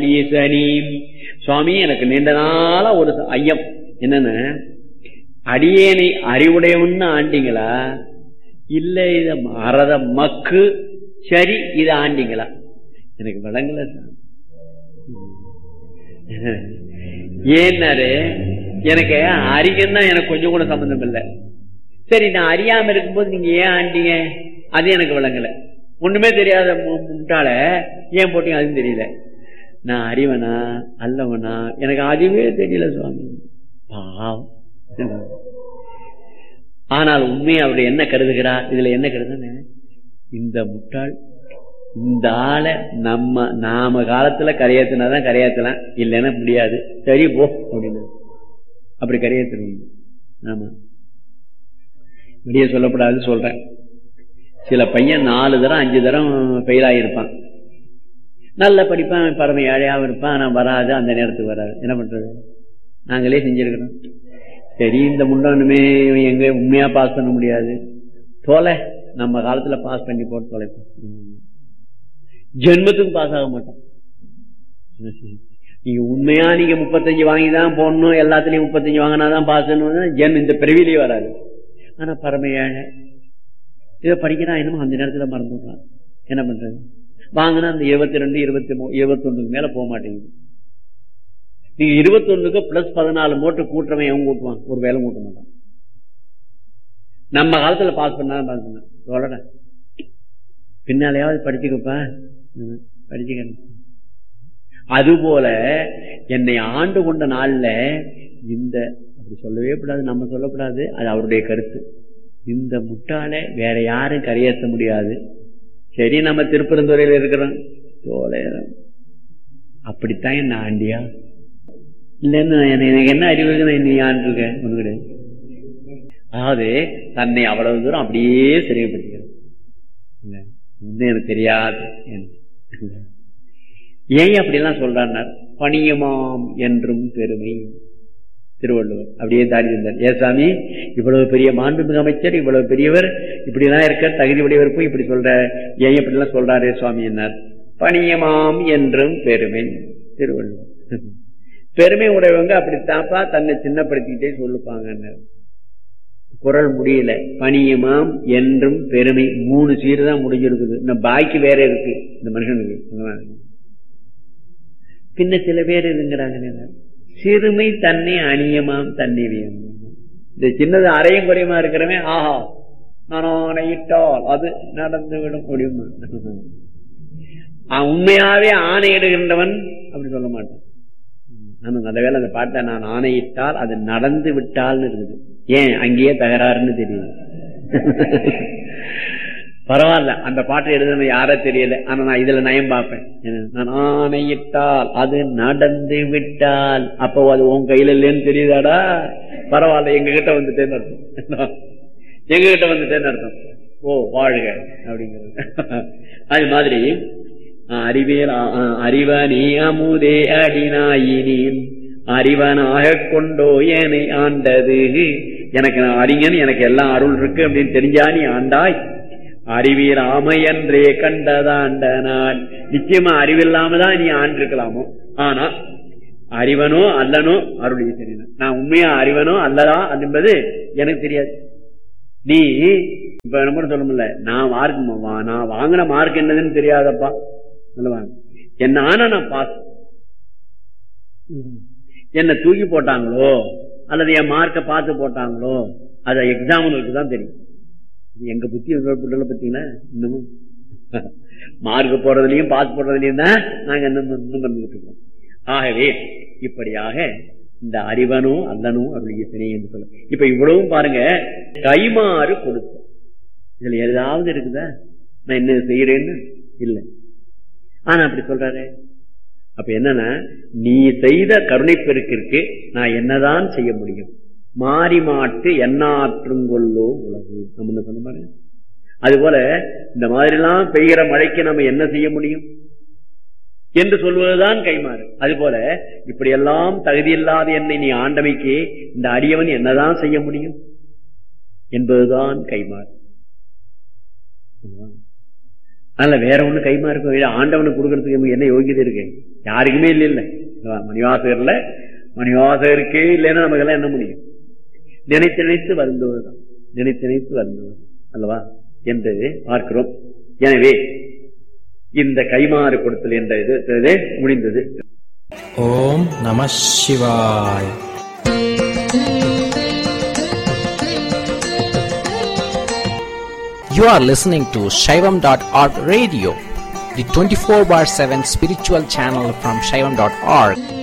அருள் ஈசனி சுவாமி எனக்கு நீண்ட நாளா ஒரு ஐயம் என்னன்னு அடியேனை அறிவுடையவன்னு ஆண்டிங்களா இல்ல இத மறத மக்கு சரி இத ஆண்டிங்களா எனக்கு விளங்கல சார் ஏன்னாரு எனக்கு அறிகன்னா எனக்கு கொஞ்சம் கூட சம்பந்தம் இல்லை சரி நான் அறியாம இருக்கும்போது நீங்க ஏன் ஆண்டீங்க அது எனக்கு விளங்கல ஒண்ணுமே தெரியாத முட்டாள ஏன் போட்டீங்க அதுவும் தெரியல நான் அறிவனா அல்லவனா எனக்கு அதுவே தெரியல சுவாமி பாவம் ஆனால் உண்மையை அவருடைய என்ன கருதுகிறா இதுல என்ன கருதுன்னு இந்த முட்டாள் இந்த ஆளை நம்ம நாம காலத்துல கரையேத்தினாதான் கரையாத்தலாம் இல்லைன்னா முடியாது சரி போ அப்படின்னு அப்படி கரையேற்றணும் ஆமா வெளியே சொல்லப்படாது சொல்றேன் சில பையன் நாலு தரம் அஞ்சு தரம் ஃபெயில் ஆகியிருப்பான் நல்ல படிப்பான் பரம ஏழையாகவும் இருப்பான் ஆனால் வராது அந்த நேரத்துக்கு வராது என்ன பண்றது நாங்களே செஞ்சிருக்கிறோம் சரி இந்த முண்டனுமே எங்க உண்மையா பாஸ் பண்ண முடியாது தொலை நம்ம காலத்துல பாஸ் பண்ணி போட்டு தொலைப்போம் ஜென்மத்துக்கு பாஸ் ஆக மாட்டோம் நீங்க உண்மையா நீங்க முப்பத்தஞ்சு வாங்கி தான் போடணும் எல்லாத்துலயும் முப்பத்தஞ்சு வாங்கினாதான் பாஸ் ஜென் இந்த பிறவிலேயே வராது ஆனா பரம ஏழை இதை படிக்கிறான் என்னமோ அந்த நேரத்துல மறந்துடுறான் என்ன பண்றது வாங்கினா அந்த இருபத்தி ரெண்டு இருபத்தி மூ இருபத்தி ஒண்ணுக்கு மேல போக மாட்டேங்குது நீங்க இருபத்தி ஒண்ணுக்கு பிளஸ் பதினாலு மூட்டை கூட்டுறவன் எவன் கூட்டுவான் ஒரு வேலை கூட்ட மாட்டான் நம்ம காலத்துல பாஸ் பண்ணாலும் பாஸ் பண்ண சொல்லட பின்னாலேயாவது படிச்சுக்கப்பா படிச்சுக்க அதுபோல என்னை ஆண்டு கொண்ட நாள்ல இந்த அப்படி சொல்லவே கூடாது நம்ம சொல்லக்கூடாது அது அவருடைய கருத்து இந்த முட்டாளை வேற யாரும் கரையேற்ற முடியாது சரி நம்ம திருப்பரந்துறையில இருக்கிறோம் தோலையிறோம் அப்படித்தான் என்ன ஆண்டியா இல்லைன்னு எனக்கு என்ன அறிவு இருக்கு நீ ஆண்டு இருக்கேன் ஒண்ணு கிடையாது அதாவது தன்னை அவ்வளவு தூரம் அப்படியே சிறைப்படுத்திக்கிறேன் இன்னும் எனக்கு தெரியாது ஏன் அப்படிலாம் சொல்றார் பணியமாம் என்றும் பெருமை திருவள்ளுவர் அப்படியே தாடி இருந்தார் ஏ சாமி இவ்வளவு பெரிய மாண்புமிகு அமைச்சர் இவ்வளவு பெரியவர் இப்படி எல்லாம் இருக்க தகுதி உடையவர் போய் இப்படி சொல்ற ஏன் இப்படி எல்லாம் சொல்றாரே சுவாமி என்னார் பணியமாம் என்றும் பெருமை திருவள்ளுவர் பெருமை உடையவங்க அப்படித்தாப்பா தன்னை சின்னப்படுத்திக்கிட்டே சொல்லுப்பாங்க குரல் முடியல பணியமாம் என்றும் பெருமை மூணு சீரு தான் முடிஞ்சிருக்குது இந்த பாக்கி வேற இருக்கு இந்த மனுஷனுக்கு பின்ன சில பேர் இதுங்கிறாங்க சிறுமை தன்னை அணியமாம் தன்னை இந்த சின்னது அரையும் குறையுமா இருக்கிறவன் ஆஹா நான் ஆணையிட்டால் அது நடந்துவிடும் முடியுமா உண்மையாவே ஆணையிடுகின்றவன் அப்படி சொல்ல மாட்டான் ஆனா நல்ல வேலை அந்த பாட்டை நான் ஆணையிட்டால் அது நடந்து விட்டால்னு இருக்குது ஏன் அங்கேயே தகராறுன்னு தெரியுது பரவாயில்ல அந்த பாட்டை எழுதுன யாரோ தெரியல ஆனா நான் இதுல நயம் பார்ப்பேன் நான் ஆணையிட்டால் அது நடந்து விட்டால் அப்போ அது உன் கையில இல்லைன்னு தெரியுதாடா பரவாயில்ல எங்க கிட்ட வந்துட்டேன்னு அர்த்தம் எங்க கிட்ட வந்துட்டேன்னு அர்த்தம் ஓ வாழ்க அப்படிங்கிறது அது மாதிரி அறிவேல் அறிவனே அமுதே அடினாயினி அறிவனாக கொண்டோ ஏனை ஆண்டது எனக்கு நான் அறிஞன் எனக்கு எல்லாம் அருள் இருக்கு அப்படின்னு தெரிஞ்சா நீ ஆண்டாய் அறிவீர் ஆமையன்றே கண்டதாண்ட நான் நிச்சயமா அறிவில்லாம தான் நீ ஆண்டிருக்கலாமோ ஆனா அறிவனோ அல்லனோ அருள் ஈசனின் நான் உண்மையா அறிவனோ அல்லதா என்பது எனக்கு தெரியாது நீ இப்ப நம்ம சொல்ல முடியல நான் மார்க் நான் வாங்கின மார்க் என்னதுன்னு தெரியாதப்பா சொல்லுவாங்க என்ன ஆனா நான் பாஸ் என்ன தூக்கி போட்டாங்களோ அல்லது என் மார்க்கை பார்த்து போட்டாங்களோ அது எக்ஸாம்பிளுக்கு தான் தெரியும் எங்க புத்தி பார்த்தீங்கன்னா இன்னமும் மார்க் போடுறதுலயும் பாஸ் போடுறதுலயும் தான் நாங்க இன்னும் இன்னும் பண்ணிட்டு இருக்கோம் ஆகவே இப்படியாக இந்த அறிவனோ அல்லனோ அருள் ஈசனே என்று சொல்ல இப்ப இவ்வளவும் பாருங்க கைமாறு கொடுத்த இதுல ஏதாவது இருக்குதா நான் என்ன செய்யறேன்னு இல்லை ஆனா அப்படி சொல்றாரு அப்ப என்னன்னா நீ செய்த கருணை பெருக்கிற்கு நான் என்னதான் செய்ய முடியும் மாறி மாட்டு எண்ணாற்றுங்கொள்ளோ உலகு நம்ம என்ன சொன்ன மாதிரி அது போல இந்த மாதிரி எல்லாம் பெய்கிற மழைக்கு நம்ம என்ன செய்ய முடியும் என்று சொல்வதுதான் கைமாறு அது போல இப்படி எல்லாம் தகுதியில்லாத என்னை நீ ஆண்டமைக்கு இந்த அடியவன் என்னதான் செய்ய முடியும் என்பதுதான் கைமாறு அதனால வேற ஒண்ணு கைமா இருக்கும் ஆண்டவனுக்கு கொடுக்கறதுக்கு என்ன யோகியதை இருக்கு யாருக்குமே இல்லை இல்ல அல்லவா? மணிவாசகர்ல மணிவாசகருக்கே இல்லைன்னா நமக்கெல்லாம் என்ன முடியும் நினைத்து நினைத்து வருந்துவதுதான் நினைத்து நினைத்து வருந்துவது அல்லவா என்று பார்க்கிறோம் எனவே இந்த கைமாறு கொடுத்தல் என்ற இது இது முடிந்தது ஓம் நம சிவாய் You are listening to Shaivam.org radio, the 24 bar 7 spiritual channel from Shaivam.org.